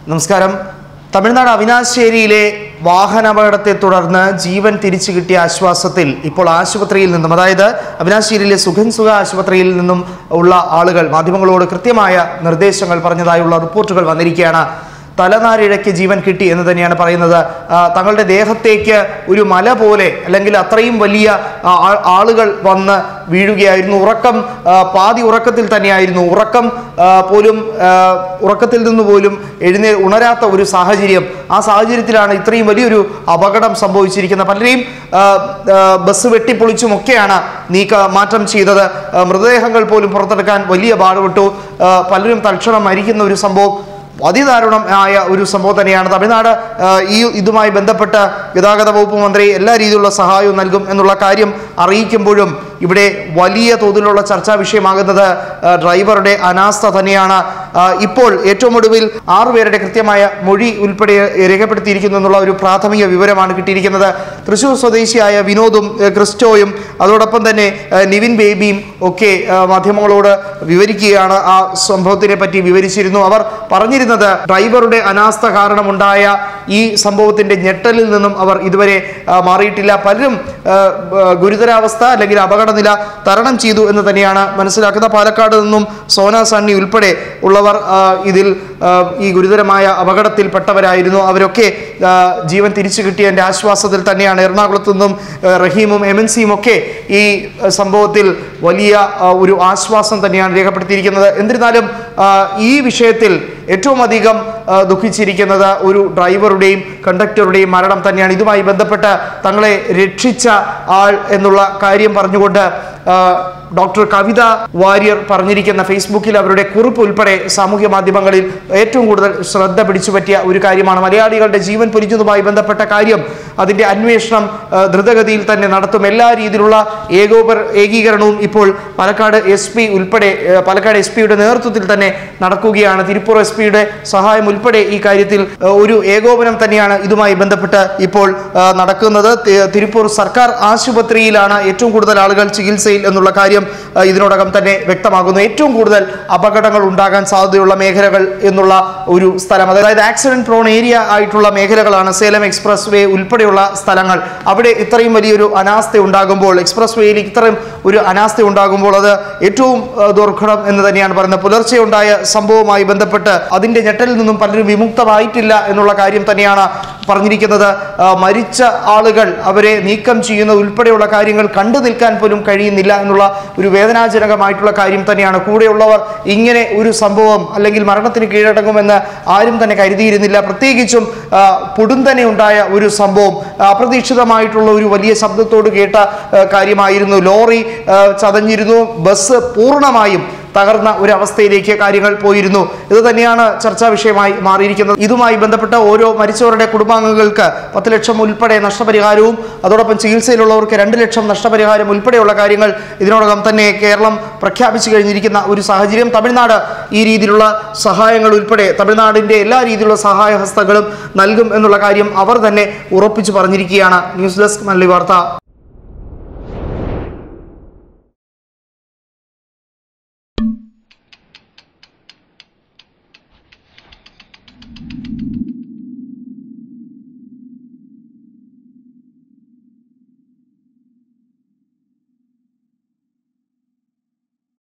നമസ്കാരം തമിഴ്നാട് അവിനാശ്ശേരിയിലെ വാഹനാപകടത്തെ തുടർന്ന് ജീവൻ തിരിച്ചു കിട്ടിയ ആശ്വാസത്തിൽ ഇപ്പോൾ ആശുപത്രിയിൽ നിന്നും അതായത് അവിനാശ്ശേരിയിലെ സുഖൻ സുഖ ആശുപത്രിയിൽ നിന്നും ഉള്ള ആളുകൾ മാധ്യമങ്ങളോട് കൃത്യമായ നിർദ്ദേശങ്ങൾ പറഞ്ഞതായുള്ള റിപ്പോർട്ടുകൾ വന്നിരിക്കുകയാണ് തലനാരിഴയ്ക്ക് ജീവൻ കിട്ടി എന്ന് തന്നെയാണ് പറയുന്നത് ആ, തങ്ങളുടെ ദേഹത്തേക്ക് ഒരു മല പോലെ അല്ലെങ്കിൽ അത്രയും വലിയ ആ, ആ- ആളുകൾ വന്ന് വീഴുകയായിരുന്നു ഉറക്കം ആ, പാതി ഉറക്കത്തിൽ തന്നെയായിരുന്നു ഉറക്കം ആ, പോലും ആ, ഉറക്കത്തിൽ നിന്ന് പോലും എഴുന്നേ ഉണരാത്ത ഒരു സാഹചര്യം ആ സാഹചര്യത്തിലാണ് ഇത്രയും വലിയൊരു അപകടം സംഭവിച്ചിരിക്കുന്നത് പലരെയും ആ, ആ, ബസ് വെട്ടിപ്പൊളിച്ചുമൊക്കെയാണ് നീക്ക മാറ്റം ചെയ്തത് ആ, മൃതദേഹങ്ങൾ പോലും പുറത്തെടുക്കാൻ വലിയ പാടുപെട്ടു ആ, പലരും തൽക്ഷണം മരിക്കുന്ന ഒരു സംഭവം അതിദാരുണമായ ഒരു സംഭവം തന്നെയാണ് തമിഴ്നാട് ആ, ഈ ഇതുമായി ബന്ധപ്പെട്ട ഗതാഗത വകുപ്പ് മന്ത്രി എല്ലാ രീതിയിലുള്ള സഹായവും നൽകും എന്നുള്ള കാര്യം അറിയിക്കുമ്പോഴും ഇവിടെ വലിയ തോതിലുള്ള ചർച്ചാ വിഷയമാകുന്നത് ആ, ഡ്രൈവറുടെ അനാസ്ഥ തന്നെയാണ് ആ, ഇപ്പോൾ ഏറ്റവും ഒടുവിൽ ആറുപേരുടെ കൃത്യമായ മൊഴി ഉൾപ്പെടെ രേഖപ്പെടുത്തിയിരിക്കുന്നു എന്നുള്ള ഒരു പ്രാഥമിക വിവരമാണ് കിട്ടിയിരിക്കുന്നത് തൃശൂർ സ്വദേശിയായ വിനോദും ഏ, ക്രിസ്റ്റോയും അതോടൊപ്പം തന്നെ ഏ, നിവിൻ ബേബിയും ഒക്കെ ആ, മാധ്യമങ്ങളോട് വിവരിക്കുകയാണ് ആ സംഭവത്തിനെ പറ്റി വിവരിച്ചിരുന്നു അവർ പറഞ്ഞിരുന്നത് ഡ്രൈവറുടെ അനാസ്ഥ കാരണമുണ്ടായ ഈ സംഭവത്തിന്റെ ഞെട്ടലിൽ നിന്നും അവർ ഇതുവരെ ആ, മാറിയിട്ടില്ല പലരും ആ, ആ, ഗുരുതരാവസ്ഥ അല്ലെങ്കിൽ അപകടനില തരണം ചെയ്തു എന്ന് തന്നെയാണ് മനസ്സിലാക്കുന്നത് പാലക്കാട് നിന്നും സോന സണ്ണി ഉൾപ്പെടെ ഉള്ളവർ ആ, ഇതിൽ ആ, ഈ ഗുരുതരമായ അപകടത്തിൽപ്പെട്ടവരായിരുന്നു അവരൊക്കെ ആ, ജീവൻ തിരിച്ചു കിട്ടിയതിൻ്റെ ആശ്വാസത്തിൽ തന്നെയാണ് എറണാകുളത്തു നിന്നും ആ, റഹീമും എം എൻ സിയും ഒക്കെ ഈ ആ, സംഭവത്തിൽ വലിയ ആ, ഒരു ആശ്വാസം തന്നെയാണ് രേഖപ്പെടുത്തിയിരിക്കുന്നത് എന്നിരുന്നാലും ആ, ഈ വിഷയത്തിൽ ഏറ്റവും അധികം ആ, ദുഃഖിച്ചിരിക്കുന്നത് ഒരു ഡ്രൈവറുടെയും കണ്ടക്ടറുടെയും മരണം തന്നെയാണ് ഇതുമായി ബന്ധപ്പെട്ട് തങ്ങളെ രക്ഷിച്ച ആൾ എന്നുള്ള കാര്യം പറഞ്ഞുകൊണ്ട് ആ, ഡോക്ടർ കവിത വാര്യർ പറഞ്ഞിരിക്കുന്ന ഫേസ്ബുക്കിൽ അവരുടെ കുറിപ്പ് ഉൾപ്പെടെ സാമൂഹ്യ മാധ്യമങ്ങളിൽ ഏറ്റവും കൂടുതൽ ശ്രദ്ധ പിടിച്ചുപറ്റിയ ഒരു കാര്യമാണ് മലയാളികളുടെ ജീവൻ പൊലിഞ്ഞതുമായി ബന്ധപ്പെട്ട കാര്യം അതിന്റെ അന്വേഷണം ആ, ദ്രുതഗതിയിൽ തന്നെ നടത്തും എല്ലാ രീതിയിലുള്ള ഏകോപർ ഏകീകരണവും ഇപ്പോൾ പാലക്കാട് എസ് പി ഉൾപ്പെടെ ആ, പാലക്കാട് എസ് പിയുടെ നേതൃത്വത്തിൽ തന്നെ നടക്കുകയാണ് തിരുപ്പൂർ എസ് പിയുടെ സഹായം ഉൾപ്പെടെ ഈ കാര്യത്തിൽ ആ, ഒരു ഏകോപനം തന്നെയാണ് ഇതുമായി ബന്ധപ്പെട്ട് ഇപ്പോൾ ആ, നടക്കുന്നത് തി- തിരുപ്പൂർ സർക്കാർ ആശുപത്രിയിലാണ് ഏറ്റവും കൂടുതൽ ആളുകൾ ചികിത്സയിൽ എന്നുള്ള കാര്യം ആ, ഇതിനോടകം തന്നെ വ്യക്തമാകുന്നു ഏറ്റവും കൂടുതൽ അപകടങ്ങൾ ഉണ്ടാകാൻ സാധ്യതയുള്ള മേഖലകൾ എന്നുള്ള ഒരു സ്ഥലം അതായത് ആക്സിഡന്റ് പ്രോൺ ഏരിയ ആയിട്ടുള്ള മേഖലകളാണ് സേലം എക്സ്പ്രസ് വേ ഉൾപ്പെടെയുള്ള സ്ഥലങ്ങൾ അവിടെ ഇത്രയും വലിയൊരു അനാസ്ഥ ഉണ്ടാകുമ്പോൾ എക്സ്പ്രസ് വേയിൽ ഇത്രയും ഒരു അനാസ്ഥ ഉണ്ടാകുമ്പോൾ അത് ഏറ്റവും ആ, ദുർഘടം എന്ന് തന്നെയാണ് പറയുന്നത് പുലർച്ചെ ഉണ്ടായ സംഭവവുമായി ബന്ധപ്പെട്ട് അതിന്റെ ഞെട്ടലിൽ നിന്നും പലരും വിമുക്തമായിട്ടില്ല എന്നുള്ള കാര്യം തന്നെയാണ് പറഞ്ഞിരിക്കുന്നത് ആ, മരിച്ച ആളുകൾ അവരെ നീക്കം ചെയ്യുന്ന ഉൾപ്പെടെയുള്ള കാര്യങ്ങൾ കണ്ടു നിൽക്കാൻ പോലും കഴിയുന്നില്ല എന്നുള്ള ഒരു വേദനാജനകമായിട്ടുള്ള കാര്യം തന്നെയാണ് കൂടെയുള്ളവർ ഇങ്ങനെ ഒരു സംഭവം അല്ലെങ്കിൽ മരണത്തിന് കീഴടങ്ങുമെന്ന് ആരും തന്നെ കരുതിയിരുന്നില്ല പ്രത്യേകിച്ചും ആ, പൊടുന്തനെ ഉണ്ടായ ഒരു സംഭവം ആ, അപ്രതീക്ഷിതമായിട്ടുള്ള ഒരു വലിയ ശബ്ദത്തോട് കേട്ട ആ, കാര്യമായിരുന്നു ലോറി ആ, ചതഞ്ഞിരുന്നു ബസ് പൂർണ്ണമായും തകർന്ന ഒരു അവസ്ഥയിലേക്ക് കാര്യങ്ങൾ പോയിരുന്നു ഇത് തന്നെയാണ് ചർച്ചാ വിഷയമായി മാറിയിരിക്കുന്നത് ഇതുമായി ബന്ധപ്പെട്ട ഓരോ മരിച്ചവരുടെ കുടുംബാംഗങ്ങൾക്ക് പത്ത് ലക്ഷം ഉൾപ്പെടെ നഷ്ടപരിഹാരവും അതോടൊപ്പം ചികിത്സയിലുള്ളവർക്ക് രണ്ട് ലക്ഷം നഷ്ടപരിഹാരം ഉൾപ്പെടെയുള്ള കാര്യങ്ങൾ ഇതിനോടകം തന്നെ കേരളം പ്രഖ്യാപിച്ചു കഴിഞ്ഞിരിക്കുന്ന ഒരു സാഹചര്യം തമിഴ്നാട് ഈ രീതിയിലുള്ള സഹായങ്ങൾ ഉൾപ്പെടെ തമിഴ്നാടിന്റെ എല്ലാ രീതിയിലുള്ള സഹായ ഹസ്തങ്ങളും നൽകും എന്നുള്ള കാര്യം അവർ തന്നെ ഉറപ്പിച്ചു പറഞ്ഞിരിക്കുകയാണ് ന്യൂസ് ഡെസ്ക് മല്ലി വാർത്ത